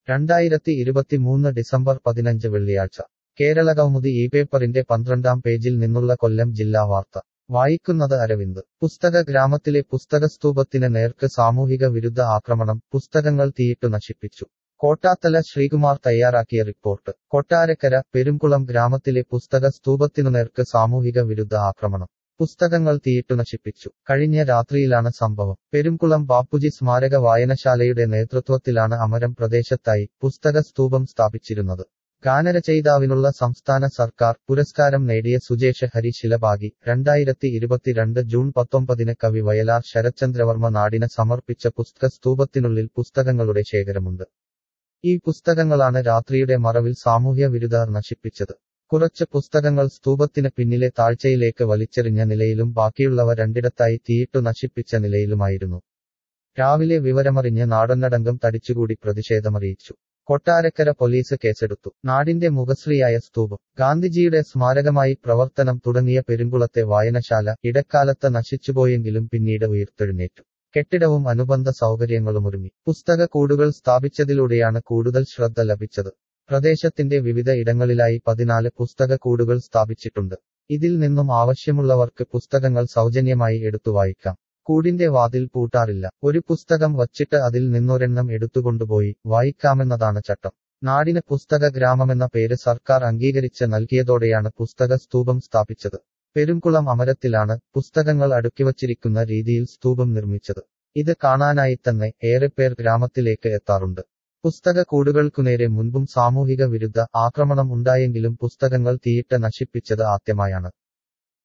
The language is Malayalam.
രണ്ടായിരത്തി ഇരുപത്തിമൂന്ന് ഡിസംബർ പതിനഞ്ച് വെള്ളിയാഴ്ച കേരളകൗമുദി ഈ പേപ്പറിന്റെ പന്ത്രണ്ടാം പേജിൽ നിന്നുള്ള കൊല്ലം ജില്ലാ വാർത്ത വായിക്കുന്നത് അരവിന്ദ് പുസ്തക ഗ്രാമത്തിലെ പുസ്തകസ്തൂപത്തിന് നേർക്ക് സാമൂഹിക വിരുദ്ധ ആക്രമണം പുസ്തകങ്ങൾ തീയിട്ടു നശിപ്പിച്ചു കോട്ടാത്തല ശ്രീകുമാർ തയ്യാറാക്കിയ റിപ്പോർട്ട് കൊട്ടാരക്കര പെരുംകുളം ഗ്രാമത്തിലെ പുസ്തക സ്തൂപത്തിനു നേർക്ക് സാമൂഹിക വിരുദ്ധ ആക്രമണം പുസ്തകങ്ങൾ തീയിട്ടു നശിപ്പിച്ചു കഴിഞ്ഞ രാത്രിയിലാണ് സംഭവം പെരുംകുളം ബാപ്പുജി സ്മാരക വായനശാലയുടെ നേതൃത്വത്തിലാണ് അമരം പ്രദേശത്തായി പുസ്തക സ്തൂപം സ്ഥാപിച്ചിരുന്നത് ഗാനരചയിതാവിനുള്ള സംസ്ഥാന സർക്കാർ പുരസ്കാരം നേടിയ സുജേഷ് ഹരി ശിലഭാഗി രണ്ടായിരത്തി ഇരുപത്തിരണ്ട് ജൂൺ പത്തൊമ്പതിന് കവി വയലാർ ശരത്ചന്ദ്രവർമ്മ നാടിന് സമർപ്പിച്ച പുസ്തക സ്തൂപത്തിനുള്ളിൽ പുസ്തകങ്ങളുടെ ശേഖരമുണ്ട് ഈ പുസ്തകങ്ങളാണ് രാത്രിയുടെ മറവിൽ സാമൂഹ്യ വിരുദ്ധർ നശിപ്പിച്ചത് കുറച്ച് പുസ്തകങ്ങൾ സ്തൂപത്തിന് പിന്നിലെ താഴ്ചയിലേക്ക് വലിച്ചെറിഞ്ഞ നിലയിലും ബാക്കിയുള്ളവ രണ്ടിടത്തായി തീയിട്ടു നശിപ്പിച്ച നിലയിലുമായിരുന്നു രാവിലെ വിവരമറിഞ്ഞ് നാടന്നടങ്കം തടിച്ചുകൂടി പ്രതിഷേധമറിയിച്ചു കൊട്ടാരക്കര പോലീസ് കേസെടുത്തു നാടിന്റെ മുഖശ്രീയായ സ്തൂപം ഗാന്ധിജിയുടെ സ്മാരകമായി പ്രവർത്തനം തുടങ്ങിയ പെരുങ്കുളത്തെ വായനശാല ഇടക്കാലത്ത് നശിച്ചുപോയെങ്കിലും പിന്നീട് ഉയർത്തെഴുന്നേറ്റു കെട്ടിടവും അനുബന്ധ സൗകര്യങ്ങളും ഒരുങ്ങി പുസ്തക കൂടുകൾ സ്ഥാപിച്ചതിലൂടെയാണ് കൂടുതൽ ശ്രദ്ധ ലഭിച്ചത് പ്രദേശത്തിന്റെ വിവിധ ഇടങ്ങളിലായി പതിനാല് പുസ്തക കൂടുകൾ സ്ഥാപിച്ചിട്ടുണ്ട് ഇതിൽ നിന്നും ആവശ്യമുള്ളവർക്ക് പുസ്തകങ്ങൾ സൗജന്യമായി എടുത്തു വായിക്കാം കൂടിന്റെ വാതിൽ പൂട്ടാറില്ല ഒരു പുസ്തകം വച്ചിട്ട് അതിൽ നിന്നൊരെണ്ണം എടുത്തുകൊണ്ടുപോയി വായിക്കാമെന്നതാണ് ചട്ടം നാടിന് പുസ്തക ഗ്രാമമെന്ന പേര് സർക്കാർ അംഗീകരിച്ച് നൽകിയതോടെയാണ് പുസ്തക സ്തൂപം സ്ഥാപിച്ചത് പെരുംകുളം അമരത്തിലാണ് പുസ്തകങ്ങൾ അടുക്കിവച്ചിരിക്കുന്ന രീതിയിൽ സ്തൂപം നിർമ്മിച്ചത് ഇത് കാണാനായി തന്നെ ഏറെ പേർ ഗ്രാമത്തിലേക്ക് എത്താറുണ്ട് പുസ്തക കൂടുകൾക്കുനേരെ മുൻപും സാമൂഹിക വിരുദ്ധ ആക്രമണം ഉണ്ടായെങ്കിലും പുസ്തകങ്ങൾ തീയിട്ട് നശിപ്പിച്ചത് ആദ്യമായാണ്